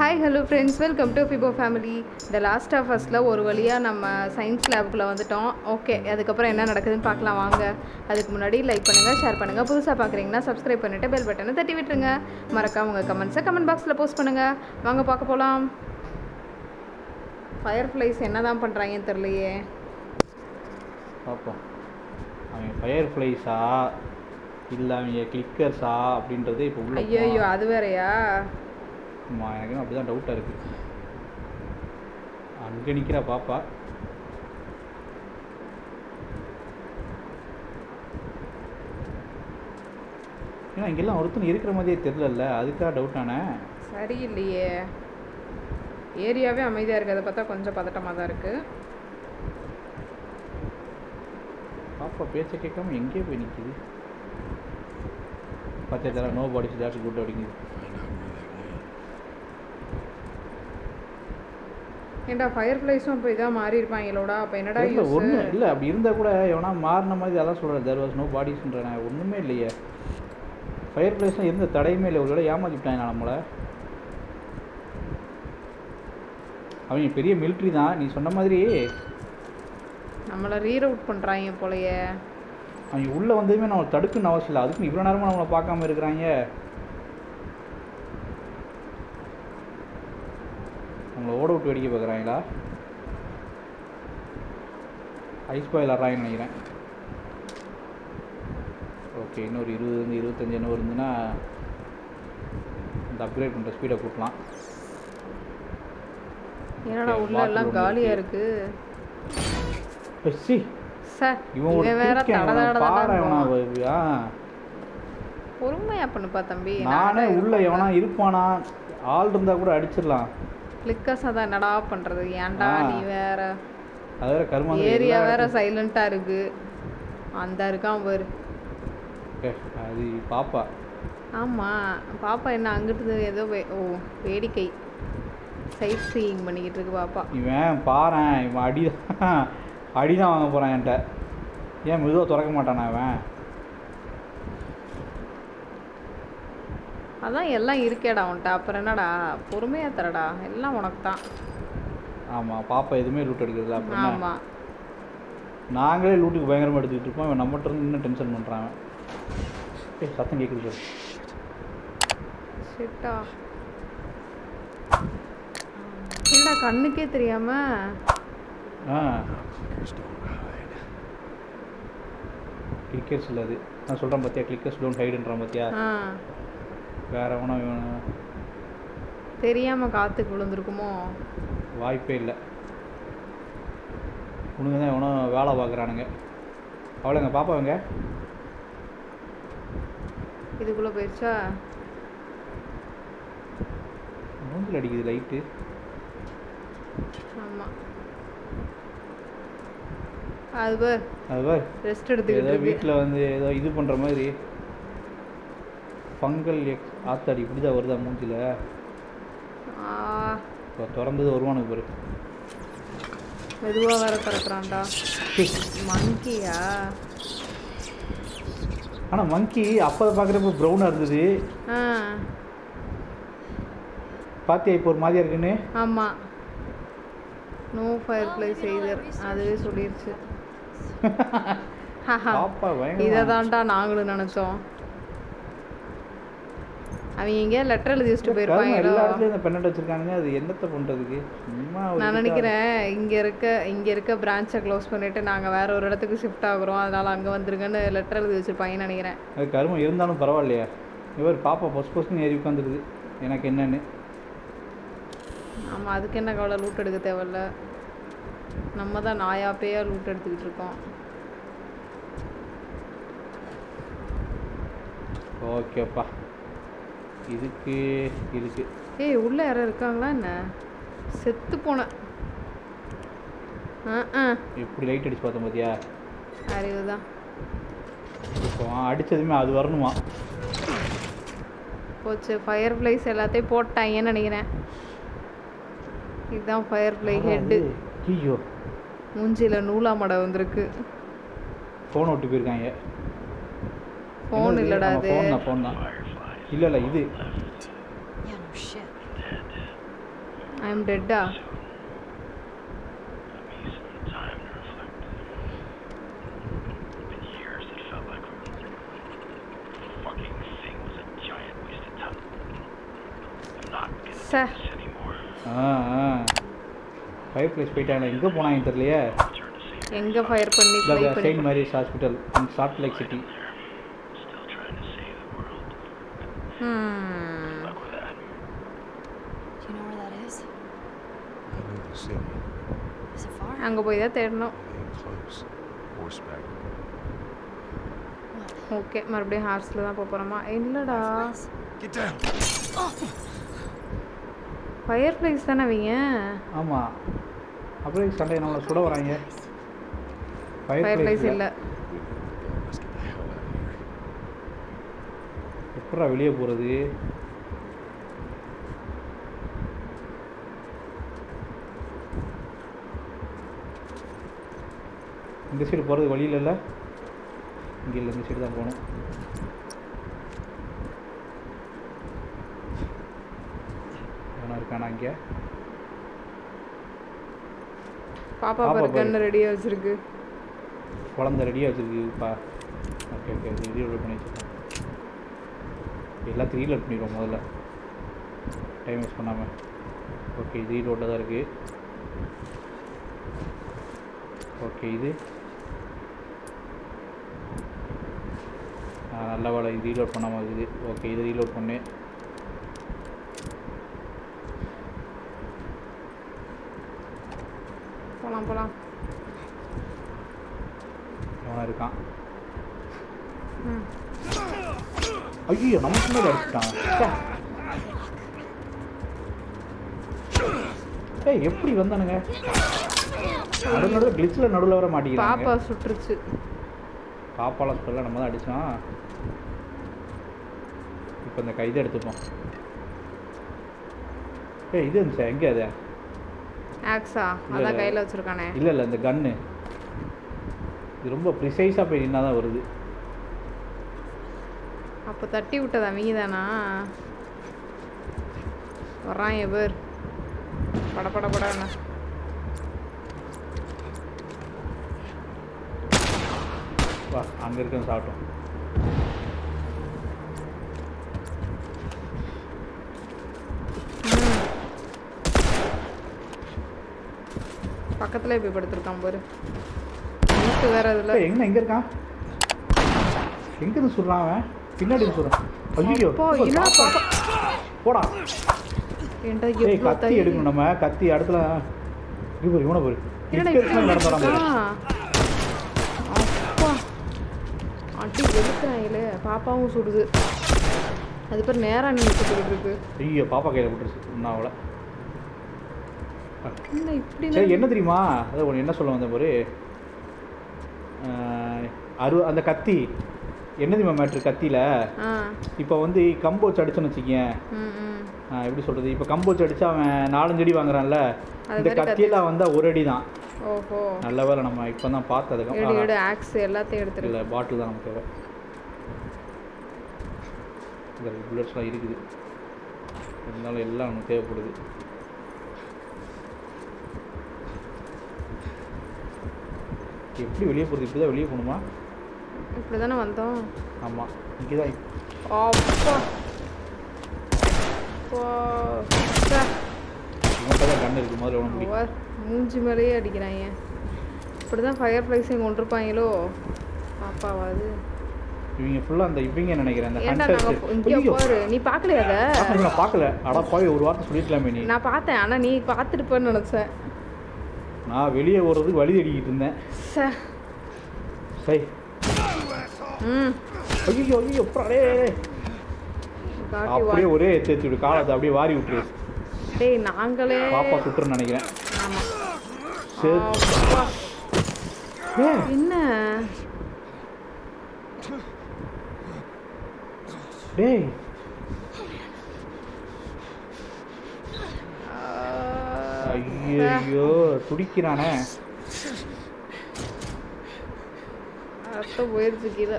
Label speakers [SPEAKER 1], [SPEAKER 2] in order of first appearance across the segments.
[SPEAKER 1] Hi hello friends welcome to ஃபிபோ family இந்த last of ஃபஸ்ட்டில் ஒரு வழியாக நம்ம சயின்ஸ் லேபுக்குள்ளே வந்துட்டோம் ஓகே அதுக்கப்புறம் என்ன நடக்குதுன்னு பார்க்கலாம் வாங்க அதுக்கு முன்னாடி லைக் பண்ணுங்கள் ஷேர் பண்ணுங்கள் புதுசாக பார்க்குறீங்கன்னா சப்ஸ்கிரைப் பண்ணிவிட்டு பெல் பட்டனை தட்டி விட்டுருங்க மறக்காம உங்கள் கமெண்ட்ஸை கமெண்ட் பாக்ஸில் போஸ்ட் பண்ணுங்கள் வாங்க பார்க்க போகலாம் ஃபயர் ஃப்ளைஸ் என்ன தான் பண்ணுறாங்கன்னு தெரியலையே
[SPEAKER 2] பார்ப்போம் அவங்க ஃபயர் ஃப்ளைஸா இல்லை அவங்க கிளிக்கர்ஸா அப்படின்றது இப்போ உள்ள
[SPEAKER 1] ஐயோ ஐயோ அது வேறயா
[SPEAKER 2] ஆமாம் எனக்கு அப்படி தான் டவுட்டாக இருக்குது அங்கே நிற்கிறா பாப்பா ஏன்னா இங்கெல்லாம் ஒருத்தன் இருக்கிற மாதிரியே தெரிலல்ல அதுக்காக டவுட் ஆனே
[SPEAKER 1] சரியில்லையே ஏரியாவே அமைதியாக இருக்குது அதை பார்த்தா கொஞ்சம் பதட்டமாக தான் இருக்குது
[SPEAKER 2] பாப்பா பேச்ச கேட்காம எங்கேயோ போய் நிற்கிது பார்த்தே தர நோ பாடிஸ் ஜாஸ்தி குட் அப்படிங்குது
[SPEAKER 1] ஏன்டா ஃபயர் ஃப்ளைஸும் இப்போ இதாக மாறி இருப்பாங்களோடா அப்போ என்னடா
[SPEAKER 2] இல்லை
[SPEAKER 1] யூஸ்
[SPEAKER 2] ஒன்று இல்லை அப்படி இருந்தால் கூட எவனா மாறின மாதிரி அதான் சொல்கிறேன் தேர் வாஸ் நோ பாடிஸ்ன்றேன் ஒன்றுமே இல்லையே ஃபயர் பிளேஸ்லாம் எந்த தடையுமே இல்லை ஒரு ஏமாத்திட்டாங்க நம்மளை அவங்க பெரிய மிலிட்ரி தான் நீ சொன்ன மாதிரி
[SPEAKER 1] நம்மளை ரீரவுட் பண்ணுறாங்க போலயே
[SPEAKER 2] அவங்க உள்ளே வந்ததுமே நம்ம தடுக்கணும்னு அவசியம் இல்லை அதுக்கு இவ்வளோ நேரமாக நம்மளை பார்க்காம இருக்கிறாங்க நம்மளை ஓட விட்டு வேடிக்கை பார்க்குறாங்களா ஐஸ் பாயில் ஆடுறாங்கன்னு நினைக்கிறேன் ஓகே இன்னொரு இருபது இருபத்தஞ்சு என்ன இருந்துன்னா இந்த அப்கிரேட் பண்ணுற ஸ்பீடை கூட்டலாம்
[SPEAKER 1] என்னடா
[SPEAKER 2] Okay,
[SPEAKER 1] உள்ள
[SPEAKER 2] bottle
[SPEAKER 1] எல்லாம்
[SPEAKER 2] ஒண்ணு
[SPEAKER 1] காலியாக
[SPEAKER 2] இருக்கு.
[SPEAKER 1] இருக்கு
[SPEAKER 2] சி
[SPEAKER 1] சார்
[SPEAKER 2] இவன் ஒரு
[SPEAKER 1] இவன் வேற
[SPEAKER 2] கிறுக்கன்,
[SPEAKER 1] தட
[SPEAKER 2] இவனை
[SPEAKER 1] தட
[SPEAKER 2] பாரு
[SPEAKER 1] தடன்னு
[SPEAKER 2] இவனை,
[SPEAKER 1] போவான்.
[SPEAKER 2] ஆ
[SPEAKER 1] பொறுமையா பண்ணுப்பா தம்பி
[SPEAKER 2] நானே உள்ள எவனா இருப்பானா ஆள் இருந்தா கூட அடிச்சிடலாம்
[SPEAKER 1] கிளிக்கஸாக தான் என்னடா பண்ணுறது ஏன்டா
[SPEAKER 2] ஆ.
[SPEAKER 1] நீ வேற
[SPEAKER 2] அது வேற கருமா
[SPEAKER 1] ஏரியா வேற சைலண்ட்டாக இருக்கு அந்த இருக்கான் பாரு
[SPEAKER 2] அது பாப்பா
[SPEAKER 1] ஆமாம் பாப்பா என்ன அங்கிட்டு ஏதோ வே- ஓ வேடிக்கை சைட் சீயிங் பண்ணிக்கிட்டு இருக்கு பாப்பா
[SPEAKER 2] இவன் பாரேன் இவன் அடி அடிதான் வாங்க போறான் என்கிட்ட ஏன் மெதுவாக திறக்க மாட்டானா இவன்
[SPEAKER 1] அதான் எல்லாம் இருக்கேடா உன்ட்ட அப்புறம் என்னடா பொறுமையா தரடா எல்லாம் உனக்கு தான்
[SPEAKER 2] ஆமா பாப்பா எதுவுமே லூட் எடுக்கிறதுல அப்புறம் என்ன?
[SPEAKER 1] ஆமாம்
[SPEAKER 2] நாங்களே லூட்டுக்கு பயங்கரமாக எடுத்துக்கிட்டு இருப்போம் இவன் நம்மகிட்ட இருந்து இன்னும் டென்ஷன் பண்ணுறான் அவன். ஏய் சத்தம் கேட்குது சார்
[SPEAKER 1] சிட்டா என்னடா கண்ணுக்கே தெரியாம
[SPEAKER 2] ஆ கிளிக்கர்ஸ் இல்லை அது நான் சொல்கிறேன் பார்த்தியா கிளிக்கர்ஸ் டோன்ட் ஹைடுன்றான் பார்த்தியா
[SPEAKER 1] ஆ
[SPEAKER 2] வேற எவனோ இவன்
[SPEAKER 1] தெரியாம காத்துக்கு விழுந்திருக்குமோ
[SPEAKER 2] வாய்ப்பே இல்லை உனக்கு தான் எவனோ வேலை பார்க்குறானுங்க அவ்வளோங்க பாப்பாங்க
[SPEAKER 1] இதுக்குள்ள போயிடுச்சா
[SPEAKER 2] மூஞ்சில் அடிக்குது லைட்டு
[SPEAKER 1] ஆமா அது பார்
[SPEAKER 2] அது பார்
[SPEAKER 1] ரெஸ்ட் எடுத்துக்கிட்டு
[SPEAKER 2] ஏதோ
[SPEAKER 1] இருக்கு
[SPEAKER 2] வீட்டில் வந்து ஏதோ இது பண்ணுற மாதிரி ஃபங்கல் எக்ஸ் ஆத்தாடி இப்படி தான் வருதா மூஞ்சில்
[SPEAKER 1] ஆ
[SPEAKER 2] இப்போ திறந்தது வருவானுக்கு பாரு
[SPEAKER 1] மெதுவா வேற திறக்கிறான்டா மங்கியா
[SPEAKER 2] ஆனால் மங்கி அப்போ பார்க்குறப்ப ப்ரௌனாக இருந்தது
[SPEAKER 1] ஆ
[SPEAKER 2] பாத்தியா இப்போ ஒரு மாதிரியா இருக்குன்னு
[SPEAKER 1] ஆமா நோ ஃபயர் பிளேஸ் எய்தர் அதுவே சொல்லிருச்சு
[SPEAKER 2] பாப்பா
[SPEAKER 1] இதை
[SPEAKER 2] பயங்கரமா
[SPEAKER 1] தான்டா நாங்களும் நினைச்சோம் அவங்க எங்கேயா லெட்டர் எழுதி வச்சுட்டு
[SPEAKER 2] கருமம்
[SPEAKER 1] போயிருப்பாங்களோ
[SPEAKER 2] எல்லா இடத்துலயும் இந்த பெண்ணட் வச்சிருக்கானுங்க அது என்னத்தை பண்றதுக்கு சும்மா ஒரு
[SPEAKER 1] நான்
[SPEAKER 2] இதுக்கா-
[SPEAKER 1] நினைக்கிறேன் இங்க இருக்க இங்க இருக்க பிரான்ச்சை க்ளோஸ் பண்ணிட்டு நாங்க வேற ஒரு இடத்துக்கு ஷிஃப்ட் ஆகுறோம் அதனால அங்க வந்துருங்கன்னு லெட்டர் எழுதி வச்சிருப்பாங்கன்னு நினைக்கிறேன்
[SPEAKER 2] அது கருமம் இருந்தாலும் பரவாயில்லையா இவர் பாப்பா பொஸ் பொஸ்ன்னு ஏறி உட்காந்துருது எனக்கு என்னன்னு
[SPEAKER 1] ஆமா அதுக்கு என்ன கவலை லூட் எடுக்க தேவையில்ல நம்ம தான் நாயா பேயா லூட் எடுத்துக்கிட்டு இருக்கோம்
[SPEAKER 2] ஓகேப்பா இதுக்கு இதுக்கு
[SPEAKER 1] ஏய் உள்ள யாரும் இருக்காங்களா என்ன செத்து போன ஆ ஆ
[SPEAKER 2] எப்படி லைட் அடிச்சு பார்த்தோம் பார்த்தியா
[SPEAKER 1] அறிவு தான்
[SPEAKER 2] இப்போ அடிச்சதுமே அது வரணுமா
[SPEAKER 1] போச்சு ஃபயர் ஃப்ளைஸ் எல்லாத்தையும் போட்டாங்கன்னு நினைக்கிறேன் இதுதான் ஃபயர் ஃப்ளை ஹெட்டு
[SPEAKER 2] ஐயோ
[SPEAKER 1] மூஞ்சில நூலா மடை வந்திருக்கு
[SPEAKER 2] ஃபோன் விட்டு போயிருக்காங்க
[SPEAKER 1] ஃபோன் இல்லடா அது
[SPEAKER 2] ஃபோன் தான் ஃபோன் தான் இல்லை இல்லை இது
[SPEAKER 3] Yeah, no shit.
[SPEAKER 1] I am டெட்டா
[SPEAKER 3] Give me some time to reflect. Been years that felt like the fucking thing was a giant waste of time. I'm not gonna
[SPEAKER 1] Sir.
[SPEAKER 3] do this anymore.
[SPEAKER 2] ஆ ஆ fire place போயிட்டாங்க எங்கே போனாங்க தெரியலையே
[SPEAKER 3] Return to save
[SPEAKER 1] எங்கே fire பண்ணி play
[SPEAKER 2] இல்லை
[SPEAKER 1] பண்ணி
[SPEAKER 2] Saint Mary's Hospital in Salt Lake City
[SPEAKER 3] Still trying to save the world.
[SPEAKER 1] Hmm.
[SPEAKER 3] Luck with that.
[SPEAKER 4] Do you know where that is?
[SPEAKER 5] I know the city.
[SPEAKER 4] Is it far?
[SPEAKER 1] அங்கே போய் தான் தேடணும்
[SPEAKER 5] It ain't close. Horseback.
[SPEAKER 4] What?
[SPEAKER 1] Okay மறுபடியும் ஹார்ஸில் தான் போக போகிறோமா இல்லைடா
[SPEAKER 4] Place?
[SPEAKER 5] Get down!
[SPEAKER 1] Fire place தானே அவங்க
[SPEAKER 2] ஆமாம் அப்புறம் சண்டை நம்மளை சுட வராங்க
[SPEAKER 1] ஃபயர்
[SPEAKER 2] ஃபயர்
[SPEAKER 1] பிளேஸ்
[SPEAKER 2] பிளேஸ்
[SPEAKER 1] இல்லை
[SPEAKER 5] Let's get the hell out of here.
[SPEAKER 2] எப்படா வெளியே போகிறது இந்த சைடு போகிறது வழி இல்லைல்ல இங்கே இல்லை இந்த சைடு தான் போகணும் எவனா இருக்கானா இங்கே
[SPEAKER 1] பாப்பா
[SPEAKER 2] பாப்பா
[SPEAKER 1] பாரு
[SPEAKER 2] பாரு.
[SPEAKER 1] கன்று ரெடியாக வச்சிருக்கு
[SPEAKER 2] குழந்த ரெடியாக வச்சுருக்குப்பா ஓகே ஓகே இது ரீலோட் பண்ணி வச்சுருக்கேன் எல்லாத்தையும் ரீலோட் பண்ணிடுவோம் முதல்ல டைம் வேஸ்ட் பண்ணாமல் ஓகே இது ரீலோட்டில் தான் இருக்குது ஓகே இது ஆ, நல்ல வேலை இது ரீலோட் பண்ணாமல் இருக்குது ஓகே இது ரீலோட் பண்ணு
[SPEAKER 1] போகலாம் போகலாம்
[SPEAKER 2] எவனா இருக்கான்
[SPEAKER 1] ம்
[SPEAKER 2] ஐயோ நமக்கு மேலே அடிச்சிட்டான் ச்சே. ஏய் எப்படி வந்தானுங்க நடு நடுவில் கிளிச்சில் நடுவில் வர மாட்டேங்கிறாங்க
[SPEAKER 1] பாப்பா சுட்டுருச்சு
[SPEAKER 2] பாப்பால சொல்ல நம்ம தான் அடிச்சோம் இப்போ இந்த கைதை எடுத்துப்போம் ஏய் இது இருந்துச்சா எங்கே அது
[SPEAKER 1] ஆக்ஸா
[SPEAKER 2] இல்ல,
[SPEAKER 1] அதான்
[SPEAKER 2] இல்ல.
[SPEAKER 1] கையில் வச்சிருக்கானே
[SPEAKER 2] இல்லை இல்லை இந்த கன்னு இது ரொம்ப ப்ரிசைஸாக போய் நின்னா தான் வருது
[SPEAKER 1] அப்போ தட்டி விட்டது அவங்க தானா வர்றான் எவர் பட பட படன்னு
[SPEAKER 2] வா அங்கே இருக்குன்னு சாப்பிட்டோம்
[SPEAKER 1] பக்கத்துலேயே போய் படுத்திருக்கான் பாரு வீட்டு வேற இதில்
[SPEAKER 2] ஏய், எங்க எங்கே இருக்கான் எங்கேருந்து சொல்கிறான் அவன் பின்னாடி இருந்து சொல்கிறான் ஐயோ
[SPEAKER 1] அப்பா, என்னடா பாப்பா
[SPEAKER 2] போடா
[SPEAKER 1] ஏன்டா
[SPEAKER 2] ஏய்
[SPEAKER 1] எவ்வளோ
[SPEAKER 2] கத்தி
[SPEAKER 1] தள்ளி
[SPEAKER 2] எடுக்கணும் நம்ம கத்தி இடத்துல இது பாரு இவனை பாரு
[SPEAKER 1] என்னடா
[SPEAKER 2] டிஸ்கஷன்
[SPEAKER 1] இப்படி
[SPEAKER 2] நடந்து வரான் பாரு
[SPEAKER 1] வச்சிருக்கான்? அப்பா அடி வெளுக்கிறாங்களே பாப்பாவும் சுடுது அது பேர் நேரா நின்று சுட்டுக்கிட்டு இருக்கு
[SPEAKER 2] ஐயோ பாப்பா கையில் விட்டுருச்சு இன்னும் அவளை
[SPEAKER 1] என்ன இப்படி
[SPEAKER 2] சரி என்ன தெரியுமா அதை ஒன்று என்ன சொல்ல வந்தேன் பாரு ஆஹ், அரு அந்த கத்தி என்ன தெரியுமா மேட்ரு கத்தியில்
[SPEAKER 1] ஆ
[SPEAKER 2] இப்போ வந்து கம்பு வச்சு அடிச்சோன்னு வச்சுக்கேன்
[SPEAKER 1] ம் ம்
[SPEAKER 2] எப்படி சொல்கிறது இப்போ கம்பு வச்சு அடிச்சா அவன் நாலஞ்சு அடி வாங்குறான்ல
[SPEAKER 1] அது
[SPEAKER 2] இந்த
[SPEAKER 1] மாதிரி கத்தி-
[SPEAKER 2] கத்தியெல்லாம் வந்தால் ஒரு அடி தான்
[SPEAKER 1] ஓஹோ
[SPEAKER 2] நல்ல வேலை நம்ம இப்போ தான் பார்த்தது
[SPEAKER 1] எடு எடு ஆக்ஸ் எல்லாத்தையும் எடுத்துரு
[SPEAKER 2] இல்லை பாட்டில் தான் நமக்கு தேவை இந்த புல்லட்ஸ்லாம் இருக்குது இருந்தாலும் எல்லாம் நமக்கு தேவைப்படுது எப்படி வெளியே போகிறது இப்படி தான் வெளியே போகணுமா
[SPEAKER 1] இப்படி தானே வந்தோம்
[SPEAKER 2] ஆமாம் இங்கே தான்
[SPEAKER 1] அப்பா அப்பா. ச்சே.
[SPEAKER 2] இவன்கிட்ட தான் கண்ணு இருக்குது முதல்ல உனக்கு
[SPEAKER 1] அவர் மூஞ்சி மேலேயே அடிக்கிறாங்க இப்படி தான் ஃபயர் ஃப்ளைஸையும் கொண்டிருப்பாங்களோ பாப்பாவாது
[SPEAKER 2] இவங்க ஃபுல்லாக அந்த இவங்க நினைக்கிறேன் அந்த
[SPEAKER 1] ஏன்டா நாங்கள்
[SPEAKER 2] ஹண்டர்ஸ்
[SPEAKER 1] இங்கே
[SPEAKER 2] ஐயோ
[SPEAKER 1] பாரு நீ பார்க்கலையா அதை
[SPEAKER 2] பார்க்கல, நான் பார்க்கல அட போய் ஒரு வார்த்தை சொல்லிருக்கலாமே நீ
[SPEAKER 1] நான் பார்த்தேன் ஆனால் நீ பார்த்துருப்பேன்னு நினச்சேன்
[SPEAKER 2] நான் வெளியே ஓடுறதுக்கு வழி தேடிக்கிட்டு இருந்தேன்
[SPEAKER 1] சே
[SPEAKER 2] சரி
[SPEAKER 1] ம்
[SPEAKER 2] ஐயோ ஐயோ அடே
[SPEAKER 1] காட்டி
[SPEAKER 2] அப்படியே
[SPEAKER 1] வா
[SPEAKER 2] ஒரே எத்து ஏற்றி விடு காலத்தை அப்படியே வாரி விட்டுரு
[SPEAKER 1] டேய் நாங்களே
[SPEAKER 2] பாப்பா சுட்டுருன்னு நினைக்கிறேன்
[SPEAKER 1] ஆமாம்
[SPEAKER 2] சரி
[SPEAKER 1] அப்பா.
[SPEAKER 2] ஏன்
[SPEAKER 1] என்ன
[SPEAKER 2] டேய் ஐயோ துடிக்கிறானே
[SPEAKER 1] ரத்தம் போயிருச்சு கீழே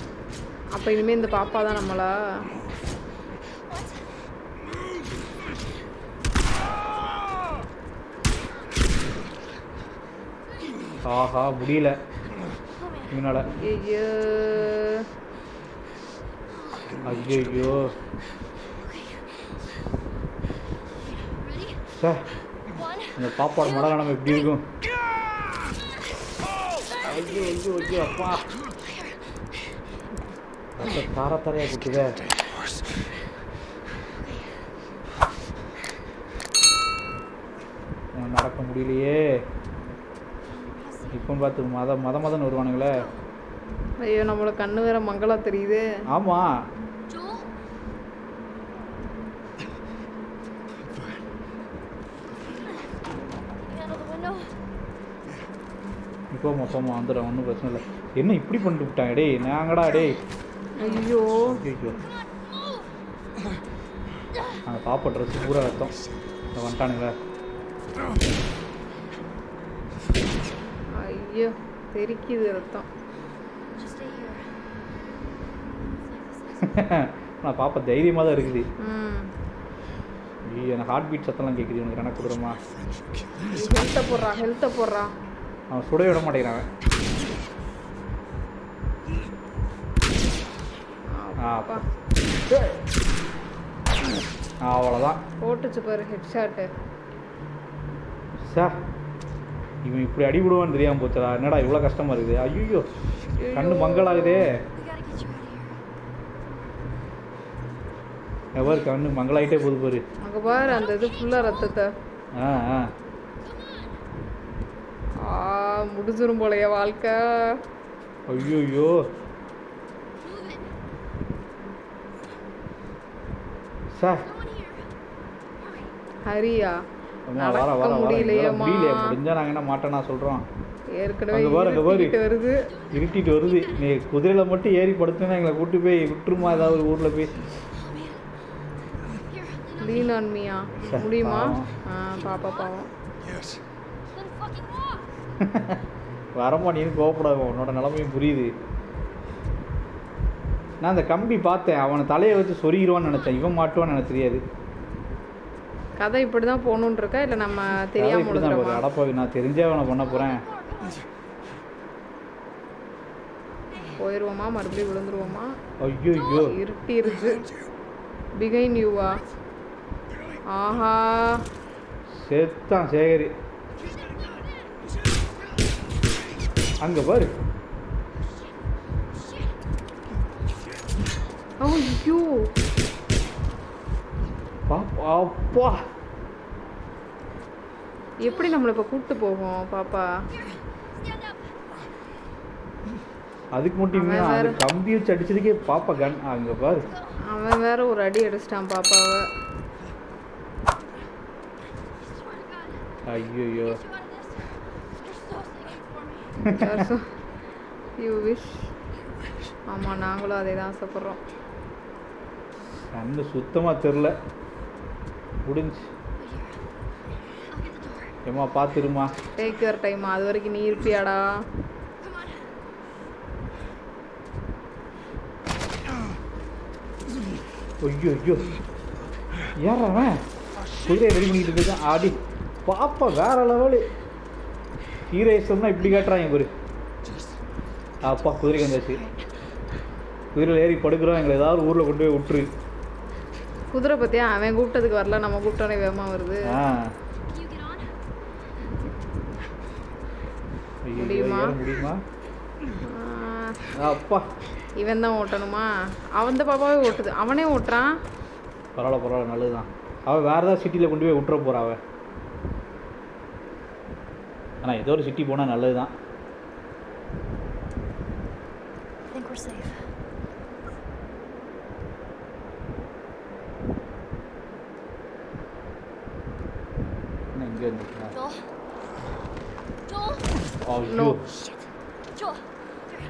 [SPEAKER 1] அப்போ இனிமேல் இந்த பாப்பா தான் நம்மளா
[SPEAKER 2] ஆஹா முடியல இவனால
[SPEAKER 1] ஐயோ
[SPEAKER 2] ஐயோ சார் இந்த பாப்பாவோட மடல நம்ம எப்படி இருக்கும் ஐயோ ஐயோ ஐயோ அப்பா அந்த தார தாரையா குட்டுதே இவன் நடக்க முடியலையே இப்போ பார்த்து மத மத மதன்னு வருவானுங்களே
[SPEAKER 1] ஐயோ நம்மளுக்கு கண்ணு வேற மங்களா தெரியுது
[SPEAKER 2] ஆமாம்
[SPEAKER 4] Joel? Out of the window.
[SPEAKER 2] இப்போ மொத்தமாக வந்துடும் ஒன்றும் பிரச்சனை இல்லை என்ன இப்படி பண்ணிட்டு விட்டாங்க டேய் நாங்கடா டேய்
[SPEAKER 1] ஐயோ
[SPEAKER 2] ஐயோ அந்த பாப்பா ட்ரெஸ்ஸு பூரா ரத்தம் இந்த வந்துட்டானுங்களே
[SPEAKER 1] ஐயோ தெரிக்குது ரத்தம்
[SPEAKER 4] Just stay here. It's like this.
[SPEAKER 2] நான் பாப்பா தைரியமாக தான் இருக்குது
[SPEAKER 1] ம்
[SPEAKER 2] ஐயோ எனக்கு ஹார்ட் பீட் சத்தம்லாம் கேட்குது உனக்கு எனக்கு கொடுறமா
[SPEAKER 1] ஹெல்த்தை போடுறா ஹெல்த்தை போடுறா
[SPEAKER 2] அவன் சுட விட மாட்டேங்கிறான் அவன்.
[SPEAKER 1] அப்பா
[SPEAKER 2] அவ்வளோதான்
[SPEAKER 1] போட்டுச்சு பாரு ஹெட் ஷாட்டு
[SPEAKER 2] சார் இவன் இப்படி அடி விடுவான்னு தெரியாமல் போச்சுடா என்னடா இவ்வளோ கஷ்டமா இருக்குது ஐயோ கண்ணு மங்களாகுதே
[SPEAKER 4] We gotta get you out of here.
[SPEAKER 2] எவர் கண்ணு மங்களாயிட்டே போகுது பாரு
[SPEAKER 1] அங்கே பாரு அந்த இது ஃபுல்லாக ரத்தத்தை
[SPEAKER 2] ஆ ஆ
[SPEAKER 1] ஆ முடிஞ்சிரும் போலைய வாழ்க்கை
[SPEAKER 2] ஐயோ ஐயோ
[SPEAKER 4] Move it.
[SPEAKER 2] Sir
[SPEAKER 4] No one here. Hurry.
[SPEAKER 1] ஹரியா
[SPEAKER 2] அம்மா, வர
[SPEAKER 1] நடக்க
[SPEAKER 2] வர வர
[SPEAKER 1] முடியலையேம்மா.
[SPEAKER 2] முடியலையே முடிஞ்சா நாங்கள் என்ன மாட்டேன்னா சொல்கிறோம்
[SPEAKER 1] ஏற்கனவே
[SPEAKER 2] அங்க பாரு, அங்க பாரு.
[SPEAKER 1] இருட்டிக்கிட்டு வருது
[SPEAKER 2] இருட்டிட்டு வருது நீ குதிரையில் மட்டும் ஏறி படுத்துனா எங்களை கூட்டு போய் விட்டுருமா ஏதாவது ஒரு ஊரில் போய்
[SPEAKER 4] Oh man. Here, lean on
[SPEAKER 1] lean on மீயா
[SPEAKER 2] சே,
[SPEAKER 1] முடியுமா
[SPEAKER 2] பாவம்.
[SPEAKER 1] ஆ பாப்பா பாவம்
[SPEAKER 5] Yes.
[SPEAKER 4] Then fucking walk.
[SPEAKER 2] வரமா நீ கோவப்படாத உன்னோட நிலைமையும் புரியுது நான் அந்த கம்பி பார்த்தேன் அவனை தலையை வச்சு சொருகிடுவான்னு நினச்சேன் இவன் மாட்டுவான்னு எனக்கு தெரியாது
[SPEAKER 1] கதை இப்படி தான் போகணுன்னு இருக்கா இல்லை நம்ம தெரியாம
[SPEAKER 2] இப்படி தான்
[SPEAKER 1] முடிஞ்சிடமா
[SPEAKER 2] அடப்பாவி நான் தெரிஞ்சே அவனை பண்ண போகிறேன்
[SPEAKER 1] போயிடுவோமா மறுபடியும் விழுந்துருவோமா
[SPEAKER 2] ஐயோ ஐயோ
[SPEAKER 1] இருட்டிருச்சு பிகைன் யூவா ஆஹா
[SPEAKER 2] செத்தான் சேகரி அங்கே பாரு
[SPEAKER 1] ஐயோ
[SPEAKER 2] பாப்பா அப்பா
[SPEAKER 1] எப்படி நம்மளை இப்போ கூப்பிட்டு போகும் பாப்பா
[SPEAKER 4] Stand up.
[SPEAKER 2] அதுக்கு மட்டும் இவன்
[SPEAKER 1] அவன்
[SPEAKER 2] அந்த
[SPEAKER 1] வேற-
[SPEAKER 2] கம்பி வச்சு அடிச்சதுக்கே பாப்பா கன் அங்கே பாரு
[SPEAKER 1] அவன் வேற ஒரு அடி அடிச்சிட்டான் பாப்பாவை
[SPEAKER 4] Swear to God.
[SPEAKER 2] ஐயோ
[SPEAKER 4] Get you out of this. You're so singing for me.
[SPEAKER 1] You wish ஆமாம் நாங்களும் அதே தான் ஆசைப்பட்றோம்
[SPEAKER 2] கண்ணு சுத்தமாக தெரில முடிஞ்சு
[SPEAKER 4] I'll get the door.
[SPEAKER 2] ஏம்மா பார்த்துருமா
[SPEAKER 1] டேக் யுவர் டைம் அது வரைக்கும் நீ இருப்பியாடா
[SPEAKER 4] Come on.
[SPEAKER 2] ஐயோ ஐயோ ஏன் அவன் குதிரையை ரெடி பண்ணிட்டு இருக்கான் ஆடி பாப்பா வேற லெவலு ஹீரோயிசம்னா இப்படி காட்டுறாங்க பாரு அப்பா குதிரைக்கு வந்தாச்சு குதிரையில் ஏறி படுக்கிறோம் எங்களை ஏதாவது ஊரில் கொண்டு போய் விட்டுரு
[SPEAKER 1] குதிரை பற்றியா அவன் கூப்பிட்டதுக்கு வரல நம்ம கூப்பிட்டோன்னே வேகமாக வருது
[SPEAKER 2] ஆ
[SPEAKER 4] Can you get on?
[SPEAKER 2] ஐயோ,
[SPEAKER 1] முடியுமா?
[SPEAKER 2] ஏற முடியுமா
[SPEAKER 1] ஆ,
[SPEAKER 2] அப்பா
[SPEAKER 1] இவன் தான் ஓட்டணுமா அவன் தான் பாப்பாவே ஓட்டுது அவனே ஓட்டுறான்
[SPEAKER 2] பரவாயில்ல பரவாயில்ல நல்லதுதான் அவள் வேறு ஏதாவது சிட்டியில் கொண்டு போய் விட்டுற போகிறா அவள் ஆனால் ஏதோ ஒரு சிட்டி போனால் நல்லது தான்
[SPEAKER 4] I think we're safe.
[SPEAKER 2] என்ன இங்கே இருந்துச்சா
[SPEAKER 4] Joel? Joel?
[SPEAKER 2] ஐயோ
[SPEAKER 1] No.
[SPEAKER 4] Shit. Joel. Here.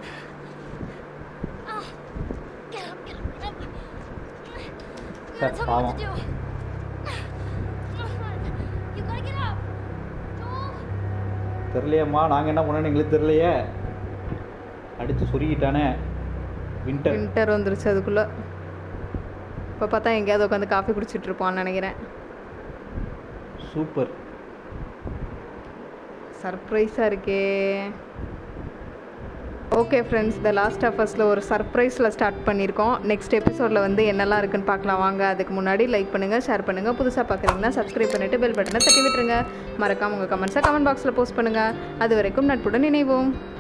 [SPEAKER 4] Ah. Get up, get up, get up. Now
[SPEAKER 2] Sir,
[SPEAKER 4] tell me what to
[SPEAKER 2] பாவம்.
[SPEAKER 4] do. Come on. You gotta get up. Joel?
[SPEAKER 2] தெரியலையேம்மா நாங்கள் என்ன பண்ணோன்னு எங்களுக்கு தெரியலையே அடித்து சொருகிட்டானே வின்டர்
[SPEAKER 1] வின்டர் வந்துருச்சு அதுக்குள்ளே இப்போ பார்த்தா எங்கேயாவது உட்காந்து காஃபி குடிச்சிட்டு இருப்பான்னு நினைக்கிறேன்
[SPEAKER 2] சூப்பர்
[SPEAKER 1] சர்ப்ரைஸாக இருக்கே okay friends the last of அஸில் ஒரு சர்ப்ரைஸில் ஸ்டார்ட் பண்ணியிருக்கோம் நெக்ஸ்ட் எபிசோடில் வந்து என்னெல்லாம் இருக்குன்னு பார்க்கலாம் வாங்க அதுக்கு முன்னாடி லைக் பண்ணுங்கள் ஷேர் பண்ணுங்கள் புதுசாக பார்க்குறீங்கன்னா சப்ஸ்கிரைப் பண்ணிவிட்டு பெல் பட்டனை தட்டி விட்டுருங்க மறக்காம உங்கள் கமெண்ட்ஸை கமெண்ட் பாக்ஸில் போஸ்ட் பண்ணுங்கள் அது வரைக்கும் நட்புடன் இணைவோம்